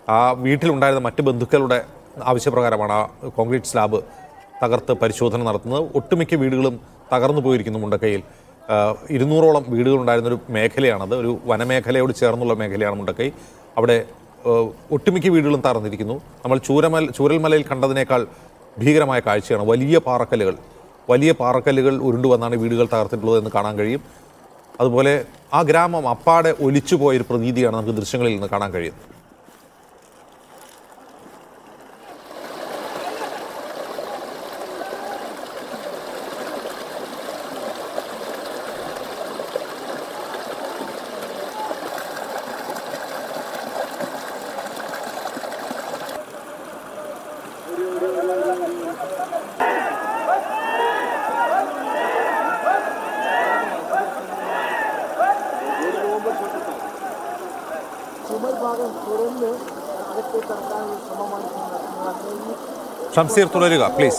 ആ വീട്ടിലുണ്ടായിരുന്ന മറ്റ് ബന്ധുക്കളുടെ ആവശ്യപ്രകാരമാണ് ആ കോൺക്രീറ്റ് സ്ലാബ് തകർത്ത് പരിശോധന നടത്തുന്നത് ഒട്ടുമിക്ക വീടുകളും തകർന്നു പോയിരിക്കുന്നു മുണ്ടക്കയിൽ ആ, ഇരുന്നൂറോളം വീടുകളുണ്ടായിരുന്ന ഒരു മേഖലയാണത് ഒരു വനമേഖലയോട് ചേർന്നുള്ള മേഖലയാണ് മുണ്ടക്കൈ അവിടെ ആ, ഒട്ടുമിക്ക വീടുകളും തകർന്നിരിക്കുന്നു നമ്മൾ ചൂരമൽ ചൂരൽമലയിൽ കണ്ടതിനേക്കാൾ ഭീകരമായ കാഴ്ചയാണ് വലിയ പാറക്കല്ലുകൾ വലിയ പാറക്കല്ലുകൾ ഉരുണ്ടു വന്നാണ് വീടുകൾ തകർത്തിട്ടുള്ളത് എന്ന് കാണാൻ കഴിയും അതുപോലെ ആ ഗ്രാമം അപ്പാടെ ഒലിച്ചു പോയൊരു പ്രതീതിയാണ് നമുക്ക് ദൃശ്യങ്ങളിൽ നിന്ന് കാണാൻ കഴിയുന്നത് ഷംസീർ തുടരുക പ്ലീസ്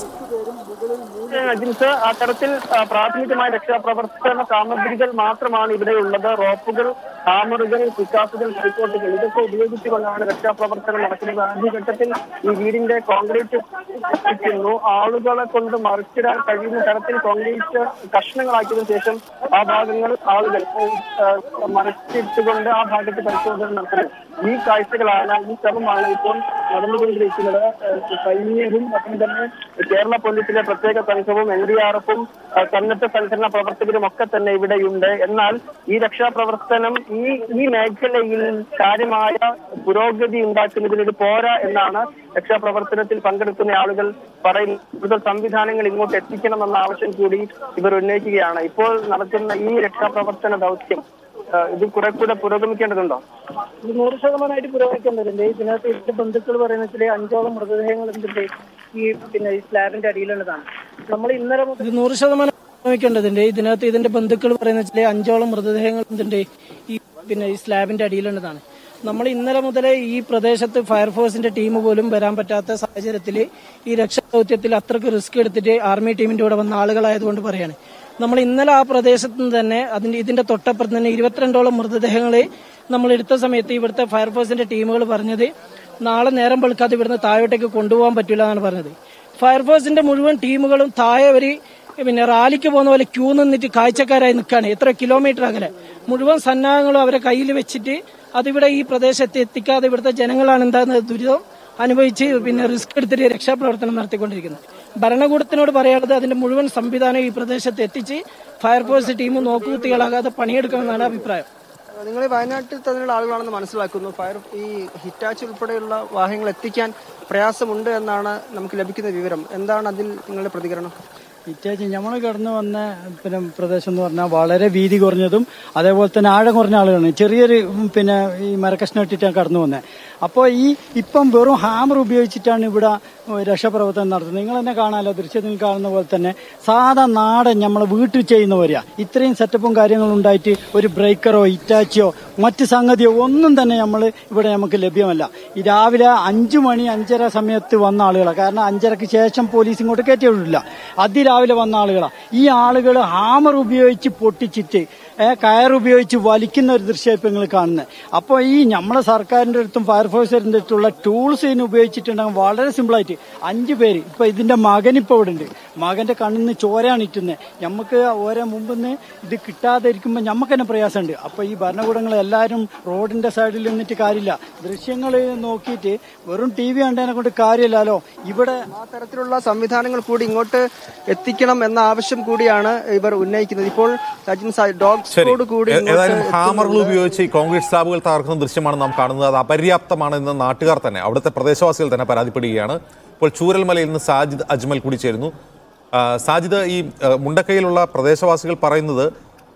അജിൻസ് അത്തരത്തിൽ ആ, പ്രാഥമികമായ രക്ഷാപ്രവർത്തന സാമഗ്രികൾ മാത്രമാണ് ഇവിടെ ഉള്ളത് റോപ്പുകൾ ഹാമറുകൾ പിക്കാസുകൾ ഹൈക്കോട്ടുകൾ ഇതൊക്കെ ഉപയോഗിച്ചുകൊണ്ടാണ് രക്ഷാപ്രവർത്തനം നടക്കുന്നത് ആദ്യഘട്ടത്തിൽ ഈ വീടിന്റെ കോൺക്രീറ്റ് വെക്കുന്നു ആളുകളെ കൊണ്ട് മറിച്ചിടാൻ കഴിയുന്ന തരത്തിൽ കോൺക്രീറ്റ് കഷ്ണങ്ങളാക്കിയതിനു ശേഷം ആ ഭാഗങ്ങൾ ആളുകൾ ആ, മറിച്ചിട്ടുകൊണ്ട് ആ ഭാഗത്ത് പരിശോധന നടത്തുന്നു ഈ കാഴ്ചകളാണ് ഈ ശ്രമമാണ് ഇപ്പോൾ നടന്നുകൊണ്ടിരിക്കുന്നത് ഏഹ് സൈന്യവും ഒപ്പം തന്നെ കേരള പോലീസിലെ പ്രത്യേക സംഘവും എൻ ഡി ആർ എഫും സന്നദ്ധ സംഘടനാ പ്രവർത്തകരും ഒക്കെ തന്നെ ഇവിടെയുണ്ട് എന്നാൽ ഈ രക്ഷാപ്രവർത്തനം ഈ ഈ മേഖലയിൽ കാര്യമായ പുരോഗതി ഉണ്ടാക്കുന്നതിന് ഇത് പോരാ എന്നാണ് രക്ഷാപ്രവർത്തനത്തിൽ പങ്കെടുക്കുന്ന ആളുകൾ പറയുന്നത് കൂടുതൽ സംവിധാനങ്ങൾ ഇങ്ങോട്ട് എത്തിക്കണമെന്ന ആവശ്യം കൂടി ഇവർ ഉന്നയിക്കുകയാണ് ഇപ്പോൾ നടക്കുന്ന ഈ രക്ഷാപ്രവർത്തന ദൗത്യം ഏഹ് ഇത് കുറെ കൂടെ പുരോഗമിക്കേണ്ടതുണ്ടോ ഇത് നൂറ് ശതമാനമായിട്ട് പുരോഗമിക്കേണ്ടതുണ്ട് ഇതിനകത്ത് എന്റെ ബന്ധുക്കൾ പറയുന്നതിൽ അഞ്ചോളം മൃതദേഹങ്ങൾ എന്തുണ്ട് ഈ പിന്നെ ഈ സ്ലാബിന്റെ അടിയിലുള്ളതാണ് നമ്മൾ ഇന്നലെ മുതൽ ഇത് നൂറ് ശതമാനം പുരോഗമിക്കേണ്ടതുണ്ട് ഇതിനകത്ത് ഇതിന്റെ ബന്ധുക്കൾ പറയുന്ന വെച്ചാൽ അഞ്ചോളം മൃതദേഹങ്ങൾ എന്തുണ്ട് ഈ പിന്നെ ഈ സ്ലാബിന്റെ അടിയിലുള്ളതാണ് നമ്മൾ ഇന്നലെ മുതലേ ഈ പ്രദേശത്ത് ഫയർഫോഴ്സിന്റെ ടീം പോലും വരാൻ പറ്റാത്ത സാഹചര്യത്തിൽ ഈ രക്ഷാദൌത്യത്തിൽ അത്രക്ക് റിസ്ക് എടുത്തിട്ട് ആർമി ടീമിന്റെ കൂടെ വന്ന ആളുകളായതുകൊണ്ട് പറയാണ് നമ്മൾ ഇന്നലെ ആ പ്രദേശത്ത് നിന്ന് തന്നെ അതിന്റെ ഇതിന്റെ തൊട്ടപ്പുറത്ത് തന്നെ ഇരുപത്തിരണ്ടോളം മൃതദേഹങ്ങളെ നമ്മൾ എടുത്ത സമയത്ത് ഇവിടുത്തെ ഫയർഫോഴ്സിന്റെ ടീമുകൾ പറഞ്ഞത് നാളെ നേരം വെളുക്കാതെ ഇവിടുന്ന് താഴോട്ടേക്ക് കൊണ്ടുപോകാൻ പറ്റില്ല എന്നാണ് പറഞ്ഞത് ഫയർഫോഴ്സിന്റെ മുഴുവൻ ടീമുകളും താഴെ ഒരു പിന്നെ റാലിക്ക് പോകുന്ന പോലെ ക്യൂ നിന്നിട്ട് കാഴ്ചക്കാരായി നിൽക്കുകയാണ് എത്ര കിലോമീറ്റർ അകലെ മുഴുവൻ സന്നാഹങ്ങളും അവരെ കയ്യിൽ വെച്ചിട്ട് അതിവിടെ ഈ പ്രദേശത്ത് എത്തിക്കാതെ ഇവിടുത്തെ ജനങ്ങളാണ് എന്താകുന്നത് ദുരിതം അനുഭവിച്ച് പിന്നെ റിസ്ക് എടുത്തിട്ട് രക്ഷാപ്രവർത്തനം നടത്തിക്കൊണ്ടിരിക്കുന്നത് ഭരണകൂടത്തിനോട് പറയാനുള്ളത് അതിന്റെ മുഴുവൻ സംവിധാനം ഈ പ്രദേശത്ത് എത്തിച്ച് ഫയർഫോഴ്സ് ടീം നോക്കുകുത്തികളാകാതെ പണിയെടുക്കണമെന്നാണ് അഭിപ്രായം നിങ്ങൾ ഈ വയനാട്ടിൽ തന്നെയുള്ള ആളുകളാണെന്ന് മനസ്സിലാക്കുന്നു ഫയർ ഈ ഹിറ്റാച്ച് ഉൾപ്പെടെയുള്ള വാഹനങ്ങൾ എത്തിക്കാൻ പ്രയാസമുണ്ട് എന്നാണ് നമുക്ക് ലഭിക്കുന്ന വിവരം എന്താണ് അതിൽ നിങ്ങളുടെ പ്രതികരണം ഇറ്റേച്ച് നമ്മൾ കടന്നു വന്ന പിന്നെ പ്രദേശം എന്ന് പറഞ്ഞാൽ വളരെ വീതി കുറഞ്ഞതും അതേപോലെ തന്നെ ആഴം കുറഞ്ഞ ആളുകളാണ് ചെറിയൊരു ഉം, പിന്നെ ഈ മരക്കഷ്ണം ഇട്ടിട്ടാണ് കടന്നു വന്നത് അപ്പോൾ ഈ ഇപ്പം വെറും ഹാമർ ഉപയോഗിച്ചിട്ടാണ് ഇവിടെ ഉം, രക്ഷാപ്രവർത്തനം നടത്തുന്നത് നിങ്ങൾ തന്നെ കാണാമല്ലോ ദൃശ്യത്തിൽ കാണുന്ന പോലെ തന്നെ സാധാ നാടൻ നമ്മളെ വീട്ടിൽ ചെയ്യുന്ന പോലെയാ ഇത്രയും സെറ്റപ്പും കാര്യങ്ങളും ഉണ്ടായിട്ട് ഒരു ബ്രേക്കറോ ഇറ്റാച്ചിയോ മറ്റ് സംഗതിയോ ഒന്നും തന്നെ നമ്മൾ ഇവിടെ നമുക്ക് ലഭ്യമല്ല ഈ രാവിലെ അഞ്ചു മണി അഞ്ചര സമയത്ത് വന്ന ആളുകളാണ് കാരണം അഞ്ചരക്ക് ശേഷം പോലീസ് ഇങ്ങോട്ട് കയറ്റി വിടില്ല അതിരാവിലെ വന്ന ആളുകളാണ് ഈ ആളുകൾ ഹാമർ ഉപയോഗിച്ച് പൊട്ടിച്ചിട്ട് ഏ, കയർ ഉപയോഗിച്ച് വലിക്കുന്ന ഒരു ദൃശ്യം ഇപ്പൊ നിങ്ങൾ കാണുന്നത് അപ്പോൾ ഈ നമ്മളെ സർക്കാരിന്റെ അടുത്തും ഫയർഫോഴ്സിന്റെ അടുത്തുള്ള ടൂൾസ് ഇതിന് ഉപയോഗിച്ചിട്ടുണ്ടെങ്കിൽ വളരെ സിമ്പിളായിട്ട് അഞ്ച് പേര് ഇപ്പൊ ഇതിന്റെ മകൻ ഇപ്പൊ ഇവിടെ ഉണ്ട് മകന്റെ കണ്ണിൽ നിന്ന് ചോരയാണ് ഇറ്റുന്നത് നമുക്ക് ഓരോ മുമ്പിന്ന് ഇത് കിട്ടാതെ ഇരിക്കുമ്പോൾ നമുക്ക് തന്നെ പ്രയാസമുണ്ട് അപ്പൊ ഈ ഭരണകൂടങ്ങൾ എല്ലാവരും റോഡിന്റെ സൈഡിൽ നിന്നിട്ട് കാര്യമില്ല ദൃശ്യങ്ങൾ നോക്കിയിട്ട് വെറും ടി വി കണ്ടതിനെ കൊണ്ട് കാര്യമില്ലല്ലോ ഇവിടെ ആ തരത്തിലുള്ള സംവിധാനങ്ങൾ കൂടി ഇങ്ങോട്ട് എത്തിക്കണം എന്ന ആവശ്യം കൂടിയാണ് ഇവർ ഉന്നയിക്കുന്നത് ഇപ്പോൾ സജിൻ സായി ഡോഗ് ശരി സ്ക്വാഡ് കൂടി ഏ- ഇങ്ങോട്ട് ഏതായാലും ഹാമറുകൾ എത്തുന്നുണ്ട്. ഉപയോഗിച്ച് ഈ കോൺക്രീറ്റ് സ്ലാബുകൾ തകർക്കുന്ന ദൃശ്യമാണ് നാം കാണുന്നത് അത് അപര്യാപ്തമാണ് എന്ന് നാട്ടുകാർ തന്നെ അവിടുത്തെ പ്രദേശവാസികൾ തന്നെ പരാതിപ്പെടുകയാണ് ഇപ്പോൾ ചൂരൽമലയിൽ നിന്ന് സാജിദ് അജ്മൽ കൂടി ചേരുന്നു ആ, സാജിദ് ഈ ആ, മുണ്ടക്കയിലുള്ള പ്രദേശവാസികൾ പറയുന്നത്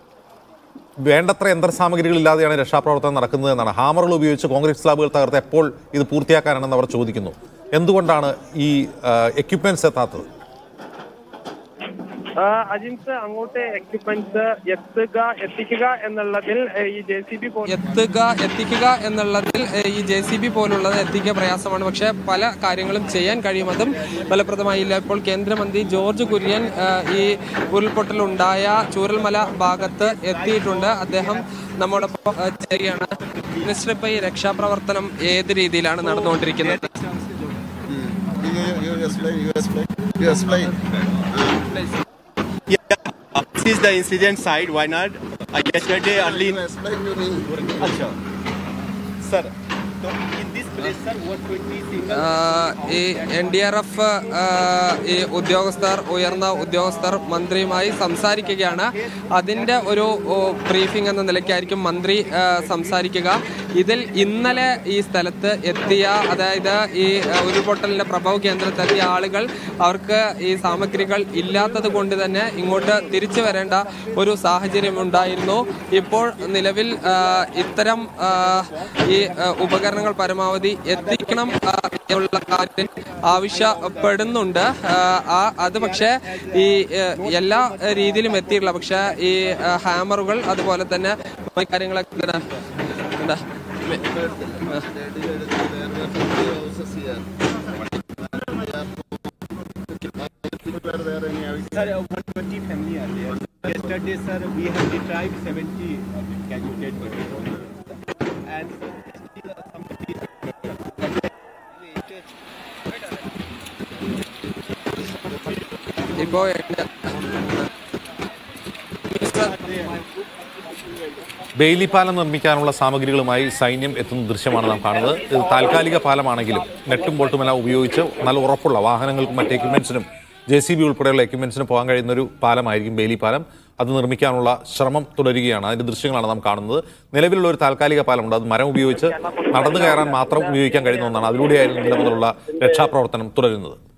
വേണ്ടത്ര യന്ത്രസാമഗ്രികൾ ഇല്ലാതെയാണ് രക്ഷാപ്രവർത്തനം നടക്കുന്നത് എന്നാണ് ഹാമറുകൾ ഉപയോഗിച്ച് കോൺക്രീറ്റ് സ്ലാബുകൾ തകർത്ത് എപ്പോൾ ഇത് പൂർത്തിയാക്കാനാണെന്ന് അവർ ചോദിക്കുന്നു എന്തുകൊണ്ടാണ് ഈ എക്യുപ്മെന്റ്സ് എത്താത്തത് ആ, അജിൻസ് അങ്ങോട്ട് എക്യുപ്മെന്റ്സ് എത്തുക എത്തിക്കുക എന്നുള്ളതിൽ ഏ, ഈ ജെ സി ബി എത്തുക എത്തിക്കുക എന്നുള്ളതിൽ ഏഹ്, ഈ ജെ സി ബി പോലുള്ളത് എത്തിക്കുക പ്രയാസമാണ് പക്ഷേ പല കാര്യങ്ങളും ചെയ്യാൻ കഴിയുമതും ഫലപ്രദമായില്ല ഇപ്പോൾ കേന്ദ്രമന്ത്രി ജോർജ് കുര്യൻ ഏഹ്, ഈ ഉരുൾപൊട്ടലുണ്ടായ ചൂരൽമല ഭാഗത്ത് എത്തിയിട്ടുണ്ട് അദ്ദേഹം നമ്മോടൊപ്പം ഏഹ്, ചെയ്യുകയാണ് മിനിസ്റ്റർ ഇപ്പൊ ഈ രക്ഷാപ്രവർത്തനം ഏത് രീതിയിലാണ് നടന്നുകൊണ്ടിരിക്കുന്നത് You, you, you explain, you explain, you explain. This is the incident site, Wayanad. Uh, yesterday early in... You explain to me. Acha. Sir, so in this place, sir, what could be single... ആഹ് ഈ N D R F ഈ ഉദ്യോഗസ്ഥർ ഉയർന്ന ഉദ്യോഗസ്ഥർ മന്ത്രിയുമായി സംസാരിക്കുകയാണ് അതിൻ്റെ ഒരു briefing എന്ന നിലയ്ക്കായിരിക്കും മന്ത്രി ആഹ് സംസാരിക്കുക ഇതിൽ ഇന്നലെ ഈ സ്ഥലത്ത് എത്തിയ അതായത് ഈ ആഹ് ഉരുൾപൊട്ടലിൻ്റെ പ്രഭവ കേന്ദ്രത്തെത്തിയ ആളുകൾ അവർക്ക് ഈ സാമഗ്രികൾ ഇല്ലാത്തത് കൊണ്ട് തന്നെ ഇങ്ങോട്ട് തിരിച്ചു വരേണ്ട ഒരു സാഹചര്യം ഉണ്ടായിരുന്നു ഇപ്പോൾ നിലവിൽ ആഹ് ഇത്തരം ആഹ് ഈ ആഹ് ഉപകരണങ്ങൾ പരമാവധി എത്തിക്കണം ആഹ് എന്നുള്ള കാര്യം ആവശ്യപ്പെടുന്നുണ്ട് ആഹ് ആ അത് പക്ഷേ ഈ ആഹ് എല്ലാ രീതിയിലും എത്തിയിട്ടില്ല പക്ഷേ ഈ ആഹ് ഹാമറുകൾ അതുപോലെ തന്നെ മറ്റു കാര്യങ്ങളൊക്കെ ഇങ്ങനെ എന്താ Sir, uh, 120 family are there. Yesterday, sir, we have retrieved 70 uh, can you dead bodies. And still uh, somebody ഇപ്പോൾ ബെയിലി പാലം നിർമ്മിക്കാനുള്ള സാമഗ്രികളുമായി സൈന്യം എത്തുന്ന ദൃശ്യമാണ് നാം കാണുന്നത് ഇത് താൽക്കാലിക പാലമാണെങ്കിലും നെട്ടും ബോൾട്ടുമെല്ലാം ഉപയോഗിച്ച് നല്ല ഉറപ്പുള്ള വാഹനങ്ങൾക്കും മറ്റ് എക്യുപ്മെന്റ്സിനും ജെ സി ബി ഉൾപ്പെടെയുള്ള എക്യുപ്മെന്റ്സിന് പോകാൻ കഴിയുന്ന ഒരു പാലമായിരിക്കും ബെയിലി പാലം അത് നിർമ്മിക്കാനുള്ള ശ്രമം തുടരുകയാണ് അതിന്റെ ദൃശ്യങ്ങളാണ് നാം കാണുന്നത് നിലവിലുള്ള ഒരു താൽക്കാലിക പാലമുണ്ട് അത് മരം ഉപയോഗിച്ച് നടന്നു കയറാൻ മാത്രം ഉപയോഗിക്കാൻ കഴിയുന്ന ഒന്നാണ് അതിലൂടെയായിരുന്നു നിലവിലുള്ള രക്ഷാപ്രവർത്തനം തുടരുന്നത്